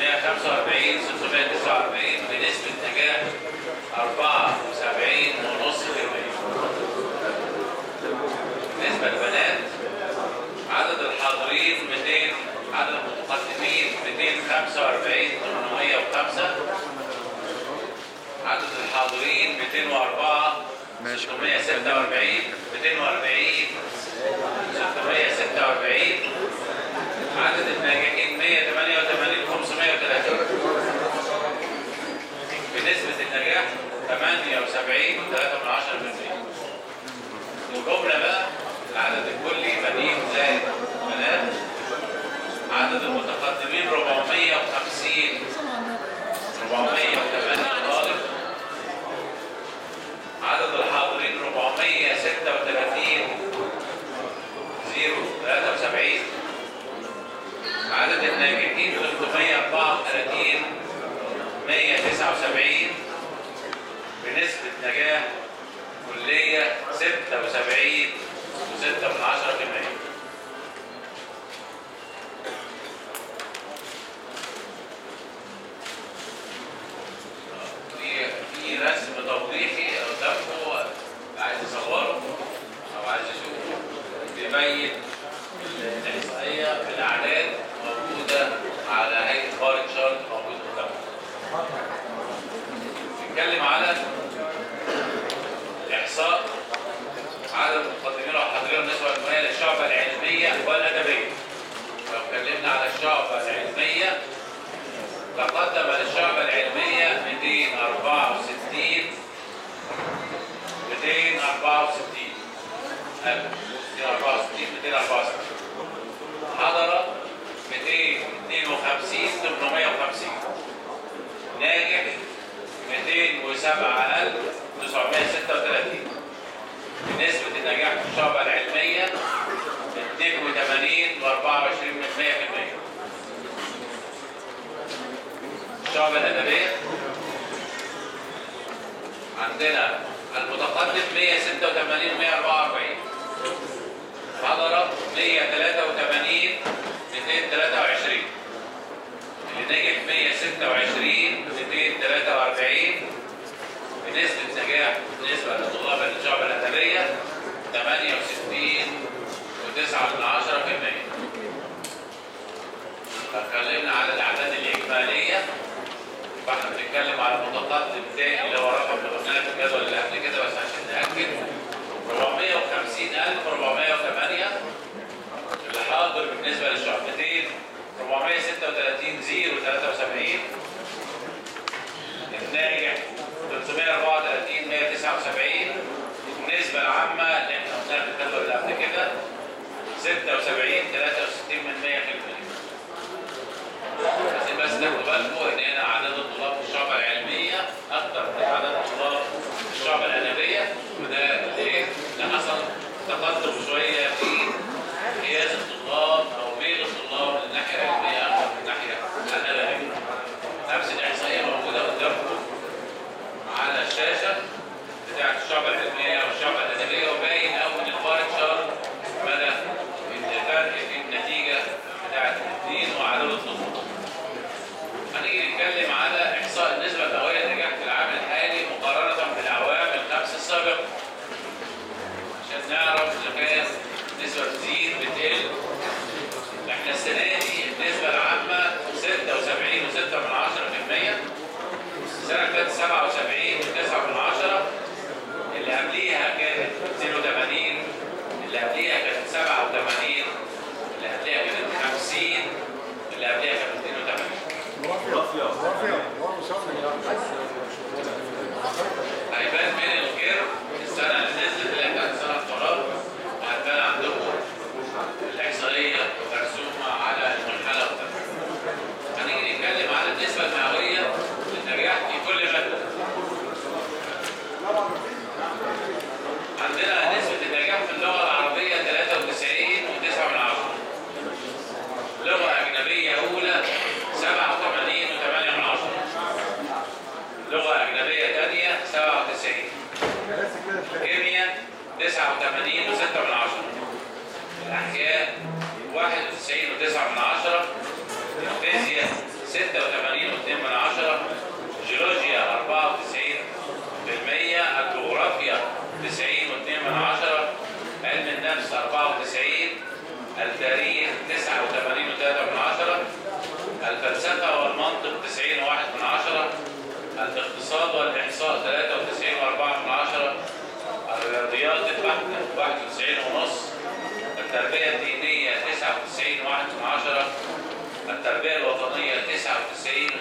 645 649 بنسبة نجاح 74 ونص في المية. بالنسبة للبنات عدد الحاضرين 200 عدد المتقدمين 245 805 عدد الحاضرين 204 ماشي. 646 240 646 عدد الناجحين 188 530 بنسبة النجاح 78 3 الجملة بقى العدد الكلي بنين زائد بنات عدد المتقدمين 450 408 طالب عدد الحاضرين 436 0 73 عدد الناجحين 334 179 بنسبة نجاح كلية 76 و6 من 10 في المية في في رسم توضيحي قدامكم عايز يصوره او عايز يشوفه بيبين الاحصائيه بالاعداد موجوده على هيئه بار شارت موجود قدامكم. بنتكلم على احصاء عدد المقدمين والحاضرين والنسبه المئويه للشعبه العلميه والادبيه. لو اتكلمنا على الشعبه العلميه تقدم للشعبة العلمية 264 264 ألف 264 264 حضر 252 850 ناجح 207 936 بنسبة النجاح في الشعبة العلمية 82 و24 من 100% الشعب الأدبية عندنا المتقدم 186 144 حضر 183 223 اللي نجح 126 243 بنسبة نجاح بالنسبة لطلاب الشعب الأدبية 68 و9 من 10 في المية اتكلمنا على الاعداد الاجماليه فاحنا بنتكلم على متقدم تاني اللي هو الرقم اللي قلناه في الجدول اللي قبل كده بس عشان ناكد 450408 اللي حاضر بالنسبه للشعب 200 436 0 73 الناجح 334 179 النسبه العامه اللي احنا قلناها في الجدول اللي قبل كده 76 63 من 100 في المية بس بس تاخدوا بالكم ان هنا عدد الطلاب في الشعبة العلمية اكتر من عدد الطلاب في الشعبة الادبية وده ليه؟ ده حصل تقدم شوية في قياس الطلاب او ميل الطلاب للناحية العلمية اكتر من الناحية الادبية. نفس الاحصائية موجودة قدامكم على الشاشة بتاعت الشعبة العلمية والشعبة الادبية وباين قوي ان الفارق شهر مدى ان فرق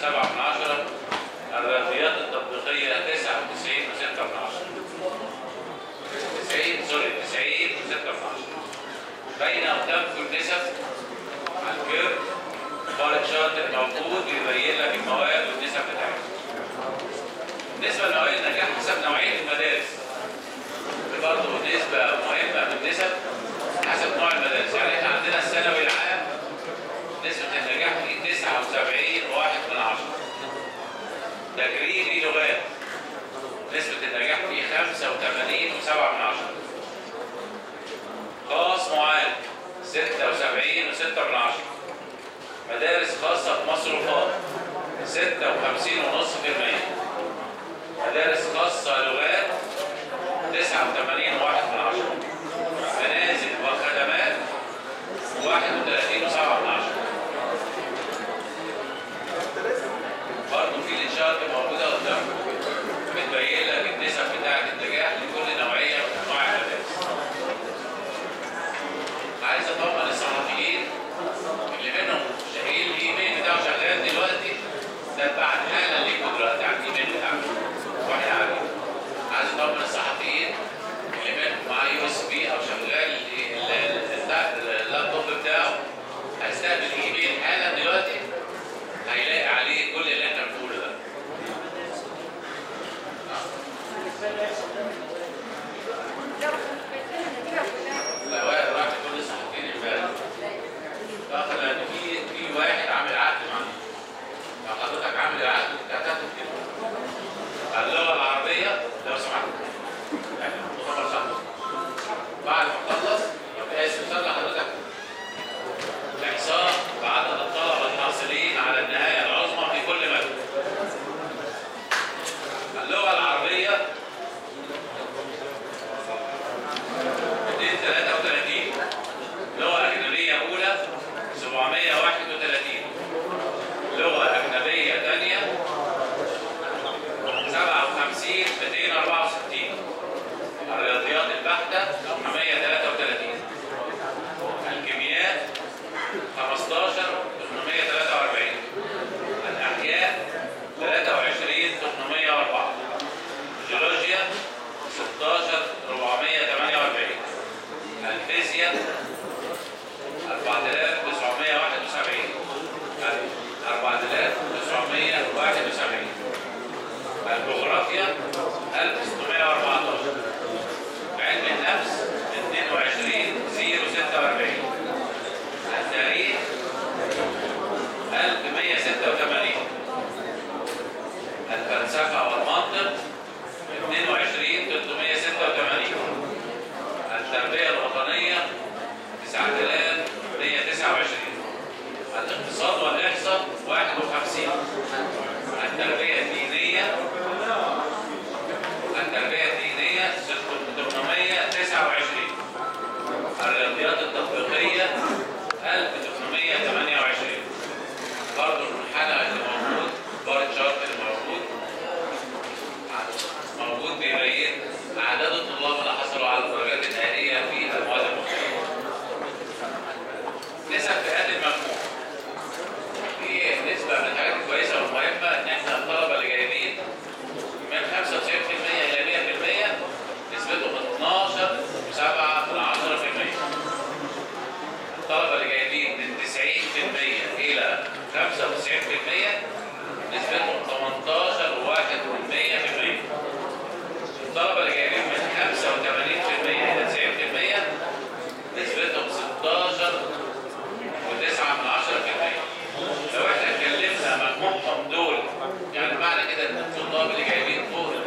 وسبعة من عشرة الرياضيات التطبيقية تسعة وتسعين وستة من عشرة تسعين سوري تسعين وستة من عشرة بين قدامكم النسب على الكيرف بار تشارت الموجود بيبين لك المواد والنسب بتاعتها بالنسبة لنوعية النجاح حسب نوعية المدارس دي برضه نسبة مهمة من النسب حسب نوع المدارس يعني احنا عندنا الثانوي العام نسبة النجاح فيه 79 واحد من عشرة تجريبي لغات نسبة النجاح فيه 85 وسبعة من عشرة خاص معالج 76 وستة من عشرة مدارس خاصة بمصروفات 56 ونص في المية مدارس خاصة لغات 89 واحد من عشرة منازل وخدمات 31 وسبعة من عشرة برضه في الإشارة موجودة قدامكم بتبين لك النسب بتاعة النجاح لكل نوعية من أنواع المدارس عايز أطمن الصحفيين اللي منهم شايل الإيميل بتاعه شغال دلوقتي ده بعد حالا ليكوا دلوقتي على الإيميل بتاعكم واحنا عارفين عايز اطمن الصحفيين اللي منهم معاه يو اس بي او شغال ال- ال- بتاع اللابتوب بتاعه هيستقبل ايميل حالا دلوقتي هيلاقي عليه كل اللي احنا بنقوله ده لا واحد راح لكل الصحفيين امبارح فاخر لان في في واحد عامل عقد معاه لو حضرتك عامل العقد انت هتاخد كده اللغة العربية لو سمحت يعني مؤتمر صح بعد ما تخلص يبقى اسم صلى حضرتك الإحصاء بعدد الطلبة الحاصلين على النهاية العظمى في كل مادة اللغة العربية 233 لغة أجنبية أولى 731 لغة أجنبية ثانية 57 264 الرياضيات البحتة 833 الكيمياء 15 843 الأحياء 23 804 الجيولوجيا 16 448 الفيزياء 4971 4971 الجغرافيا 1614 علم النفس 22046 التاريخ 1186 الفلسفة والمنطق 22386 التربية الوطنية 9129 الاقتصاد والإحصاء 51 التربية الدينية التربية الدينية 829 الرياضيات التطبيقية 1828 برضه المنحنى اللي موجود بار تشارت اللي موجود موجود بيبين أعداد الطلاب اللي حصلوا على الدرجات النهائية في المواد المختلفة نسب فئات المجموع في نسبة من الحاجات الكويسة والمهمة إن إحنا الطلبة اللي جايبين من 95% إلى 100% نسبتهم 12 و7 من 10% الطلبة اللي جايبين من 90% إلى 95% نسبتهم 18 و1 من 100% الطلبة اللي جايبين من 85% إلى 90% نسبتهم 16 وتسعة من عشرة في المية لو احنا اتكلمنا مجموعهم دول يعني معنى كده ان الطلاب اللي جايبين فوق ال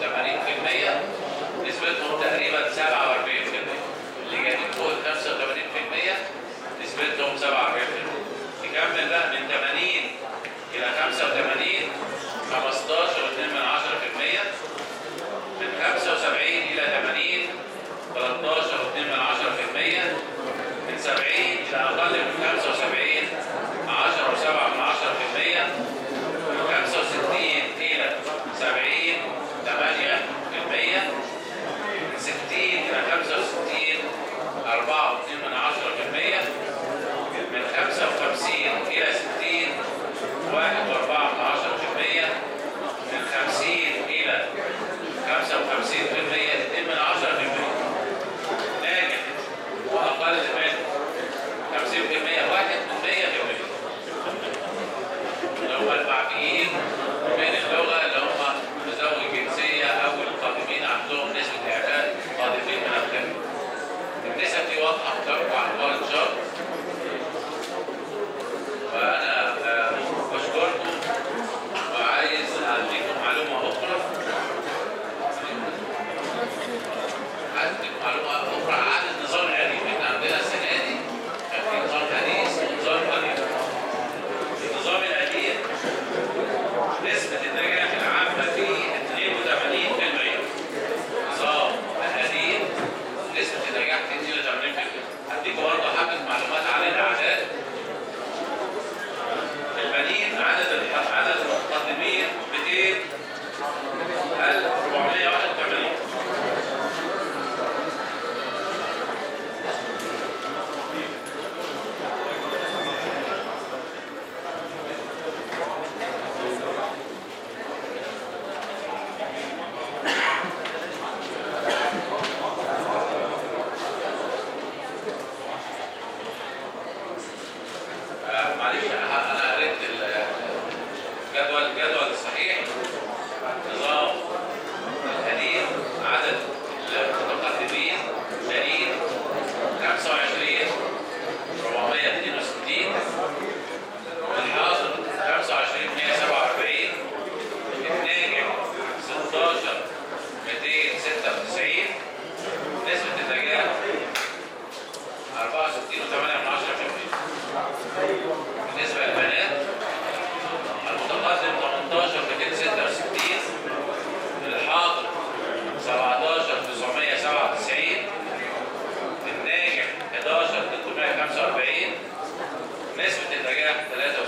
85% نسبتهم تقريبا 47% اللي جايبين فوق ال 85% نسبتهم 47% نكمل بقى من 80 إلى 85 15 و2 من 10% من 75 إلى 80 13 و2 من 10% من 70 إلى أقل من 75 10 و7 من 10% من 65 إلى 70 8% من 60 إلى 65 4 و2 من 10% من 55 إلى كام 3